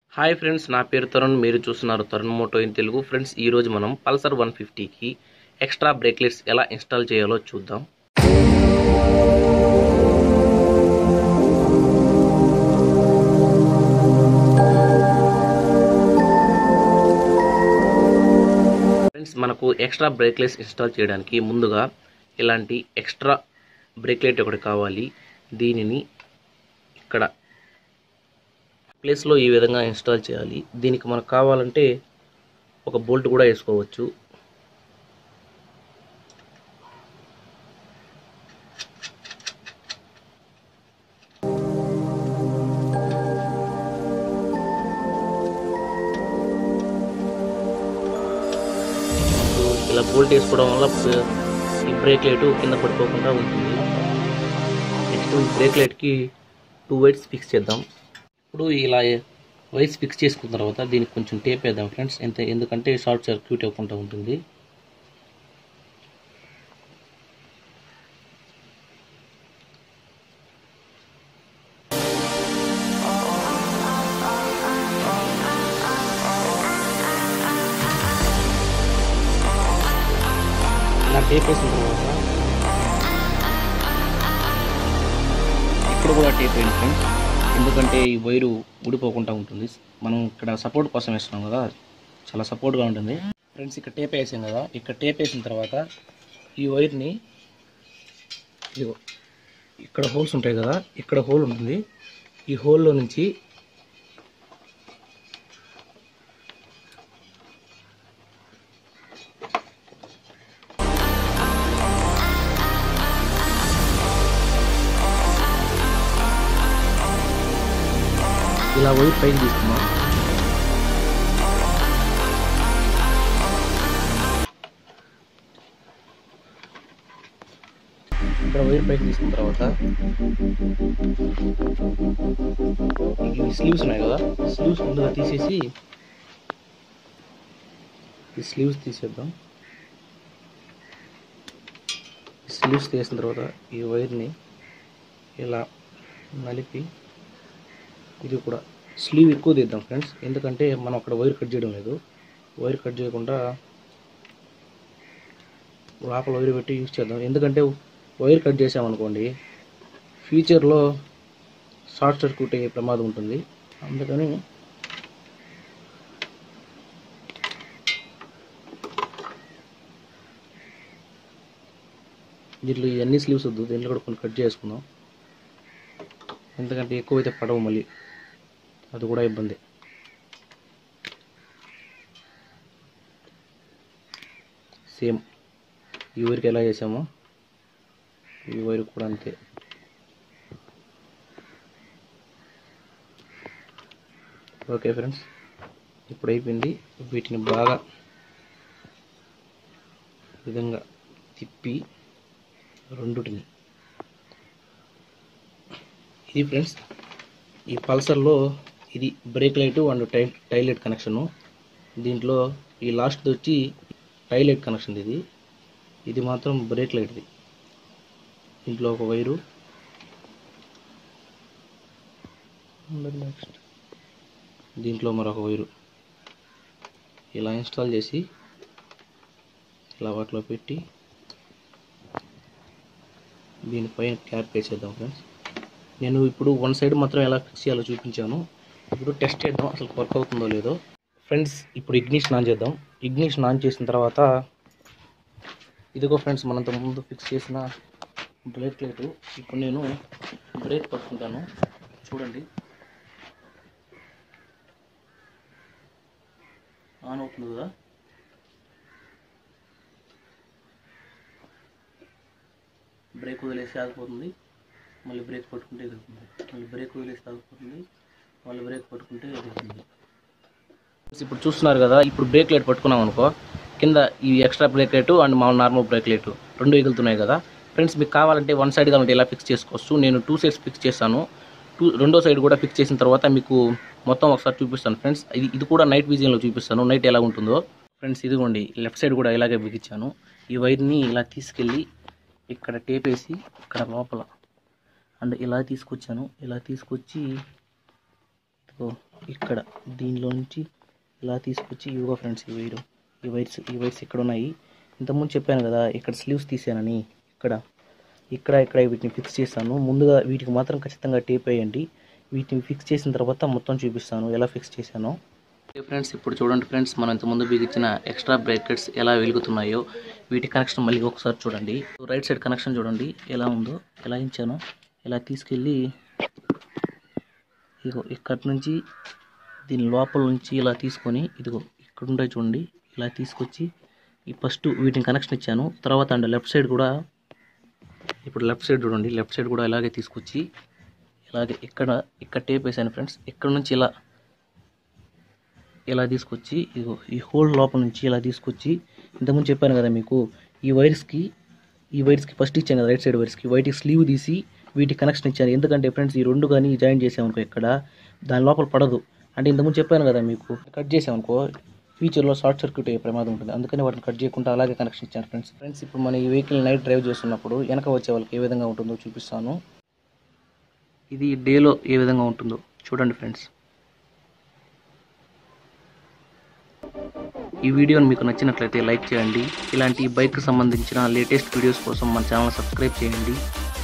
hi friends నా పేరు తరుణ్ మీరు చూస్తున్నారు Tarun moto in Telugu friends ఈ రోజు మనం పల్సర్ వన్ ఫిఫ్టీకి ఎక్స్ట్రా బ్రేక్లెట్స్ ఎలా ఇన్స్టాల్ చేయాలో చూద్దాం ఫ్రెండ్స్ మనకు ఎక్స్ట్రా బ్రేక్లెట్స్ ఇన్స్టాల్ చేయడానికి ముందుగా ఇలాంటి ఎక్స్ట్రా బ్రేక్లెట్ ఒకటి కావాలి దీనిని ఇక్కడ ప్లేస్లో ఈ విధంగా ఇన్స్టాల్ చేయాలి దీనికి మనకు కావాలంటే ఒక బోల్ట్ కూడా వేసుకోవచ్చు ఇలా బోల్ట్ వేసుకోవడం వల్ల ఈ బ్రేక్ లైట్ కింద పడిపోకుండా ఉంటుంది నెక్స్ట్ ఈ బ్రేక్ లైట్కి టూ వైట్స్ ఫిక్స్ చేద్దాం ఇప్పుడు ఇలా వైర్స్ ఫిక్స్ చేసుకున్న తర్వాత దీనికి కొంచెం టేప్ వేద్దాం ఫ్రెండ్స్ ఎంత ఎందుకంటే షార్ట్ సర్క్యూట్ అవ్వకుండా ఉంటుంది ఇలా టేప్ వేసిన తర్వాత ఇక్కడ కూడా టేప్ వేయండి ఫ్రెండ్స్ ఎందుకంటే ఈ వైరు ఊడిపోకుండా ఉంటుంది మనం ఇక్కడ సపోర్ట్ కోసం వేస్తున్నాం కదా చాలా సపోర్ట్గా ఉంటుంది ఫ్రెండ్స్ ఇక్కడ టేప్ వేసాం కదా ఇక్కడ టేప్ వేసిన తర్వాత ఈ వైర్ని ఇదిగో ఇక్కడ హోల్స్ ఉంటాయి కదా ఇక్కడ హోల్ ఉంటుంది ఈ హోల్లో నుంచి ఇలా వైర్ పైకి తీసుకున్నాం ఇక్కడ వైర్ పైకి తీసుకున్న తర్వాత ఈ స్లీవ్స్ ఉన్నాయి కదా స్లీవ్స్ ముందుగా తీసేసి ఈ స్లీవ్స్ తీసేద్దాం స్లీవ్స్ తీసిన తర్వాత ఈ వైర్ని ఇలా నలిపి ఇది కూడా స్లీవ్ ఎక్కువ తీద్దాం ఫ్రెండ్స్ ఎందుకంటే మనం అక్కడ వైర్ కట్ చేయడం లేదు వైర్ కట్ చేయకుండా లోపల వైర్ పెట్టి యూజ్ చేద్దాం ఎందుకంటే వైర్ కట్ చేసామనుకోండి ఫ్యూచర్లో షార్ట్ సర్క్యూట్ అయ్యే ప్రమాదం ఉంటుంది అందుకని దీంట్లో ఇవన్నీ స్లీవ్స్ వద్దు దీంట్లో కూడా కొన్ని కట్ చేసుకుందాం ఎందుకంటే ఎక్కువైతే పడవు మళ్ళీ అది కూడా ఇబ్బంది సేమ్ ఈ వైర్కి ఎలా చేసామో ఈ వైర్ కూడా అంతే ఓకే ఫ్రెండ్స్ ఇప్పుడు అయిపోయింది వీటిని బాగా విధంగా తిప్పి రెండుటిని ఇది ఫ్రెండ్స్ ఈ పల్సర్లో ఇది బ్రేక్ లైట్ అండ్ టై టైలైట్ కనెక్షను దీంట్లో ఈ లాస్ట్ వచ్చి టైలైట్ కనెక్షన్ ఇది ఇది మాత్రం బ్రేక్ లైట్ది దీంట్లో ఒక వైరు నెక్స్ట్ దీంట్లో మరొక వైరు ఇలా ఇన్స్టాల్ చేసి ఇలా వాటిలో పెట్టి దీనిపైన క్యాప్ వేసేద్దాం ఫ్రెండ్స్ నేను ఇప్పుడు వన్ సైడ్ మాత్రం ఎలా ఫిక్స్ చేయాలో చూపించాను ఇప్పుడు టెస్ట్ చేద్దాం అసలు వర్క్ అవుతుందో లేదో ఫ్రెండ్స్ ఇప్పుడు ఇగ్నిషన్ ఆన్ చేద్దాం ఇగ్నిషన్ ఆన్ చేసిన తర్వాత ఇదిగో ఫ్రెండ్స్ మనంత ముందు ఫిక్స్ చేసిన బ్రేక్ లైట్ ఇప్పుడు నేను బ్రేక్ పట్టుకుంటాను చూడండి ఆన్ అవుతుంది కదా బ్రేక్ వదిలేసి ఆగిపోతుంది మళ్ళీ బ్రేక్ పట్టుకుంటే ఎదుగుతుంది మళ్ళీ బ్రేక్ వదిలేసి ఆగిపోతుంది మళ్ళీ బ్రేక్ పట్టుకుంటే ఎదుగుతుంది ఇప్పుడు చూస్తున్నారు కదా ఇప్పుడు బ్రేక్ లైట్ పట్టుకున్నాం అనుకో కింద ఈ ఎక్స్ట్రా బ్రేక్ లైట్ అండ్ మా నార్మల్ బ్రేక్ లైట్ రెండు ఎగులుతున్నాయి కదా ఫ్రెండ్స్ మీకు కావాలంటే వన్ సైడ్ కావాలంటే ఇలా ఫిక్స్ చేసుకోవచ్చు నేను టూ సైడ్స్ ఫిక్స్ చేస్తాను టూ రెండో సైడ్ కూడా ఫిక్స్ చేసిన తర్వాత మీకు మొత్తం ఒకసారి చూపిస్తాను ఫ్రెండ్స్ ఇది ఇది కూడా నైట్ విజన్లో చూపిస్తాను నైట్ ఎలా ఉంటుందో ఫ్రెండ్స్ ఇదిగోండి లెఫ్ట్ సైడ్ కూడా ఇలాగే బిగించాను ఈ వైర్ని ఇలా తీసుకెళ్ళి ఇక్కడ టేప్ వేసి ఇక్కడ లోపల అండ్ ఇలా తీసుకొచ్చాను ఇలా తీసుకొచ్చి ఓ ఇక్కడ దీనిలో నుంచి ఇలా తీసుకొచ్చి ఇవిగో ఫ్రెండ్స్ ఈ వైరు ఈ వైర్స్ ఈ వైర్స్ ఇక్కడ ఉన్నాయి ఇంతకుముందు చెప్పాను కదా ఇక్కడ స్లీవ్స్ తీసానని ఇక్కడ ఇక్కడ ఇక్కడ వీటిని ఫిక్స్ చేస్తాను ముందుగా వీటికి మాత్రం ఖచ్చితంగా టేప్ వేయండి వీటిని ఫిక్స్ చేసిన తర్వాత మొత్తం చూపిస్తాను ఎలా ఫిక్స్ చేశానో ఫ్రెండ్స్ ఇప్పుడు చూడండి ఫ్రెండ్స్ మనం ఇంతకుముందు బిగించిన ఎక్స్ట్రా బ్రేకెట్స్ ఎలా వెలుగుతున్నాయో వీటి కనెక్షన్ మళ్ళీ ఒకసారి చూడండి రైట్ సైడ్ కనెక్షన్ చూడండి ఎలా ఉందో ఎలా ఇచ్చానో ఇలా తీసుకెళ్ళి ఇదిగో ఇక్కడి నుంచి దీని లోపల నుంచి ఇలా తీసుకొని ఇదిగో ఇక్కడ ఉంటాయి చూడండి ఇలా తీసుకొచ్చి ఈ ఫస్ట్ వీటిని కనెక్షన్ ఇచ్చాను తర్వాత అండ్ లెఫ్ట్ సైడ్ కూడా ఇప్పుడు లెఫ్ట్ సైడ్ చూడండి లెఫ్ట్ సైడ్ కూడా ఇలాగే తీసుకొచ్చి ఇలాగే ఇక్కడ ఇక్కడ టేప్ వేసాను ఫ్రెండ్స్ ఇక్కడ నుంచి ఇలా ఇలా తీసుకొచ్చి ఇదిగో ఈ హోల్ లోపల నుంచి ఇలా తీసుకొచ్చి ఇంతకుముందు చెప్పాను కదా మీకు ఈ వైర్స్కి ఈ వైర్స్కి ఫస్ట్ ఇచ్చాను కదా రైట్ సైడ్ వైర్స్కి వైట్కి స్లీవ్ తీసి వీటికి కనెక్షన్ ఇచ్చాను ఎందుకంటే ఫ్రెండ్స్ ఈ రెండు కానీ జాయిన్ చేసామనుకో ఇక్కడ దాని లోపల పడదు అంటే ఇంతకుముందు చెప్పాను కదా మీకు కట్ చేసామనుకో ఫ్యూచర్లో షార్ట్ సర్క్యూట్ అయ్యే ప్రమాదం ఉంటుంది అందుకని వాటిని కట్ చేయకుండా అలాగే కనెక్షన్ ఇచ్చాను ఫ్రెండ్స్ ఫ్రెండ్స్ ఇప్పుడు మన ఈ వెహికల్ నైట్ డ్రైవ్ చేస్తున్నప్పుడు వెనక వచ్చే వాళ్ళకి ఏ విధంగా ఉంటుందో చూపిస్తాను ఇది డేలో ఏ విధంగా ఉంటుందో చూడండి ఫ్రెండ్స్ ఈ వీడియోని మీకు నచ్చినట్లయితే లైక్ చేయండి ఇలాంటి బైక్ సంబంధించిన లేటెస్ట్ వీడియోస్ కోసం మన ఛానల్ సబ్స్క్రైబ్ చేయండి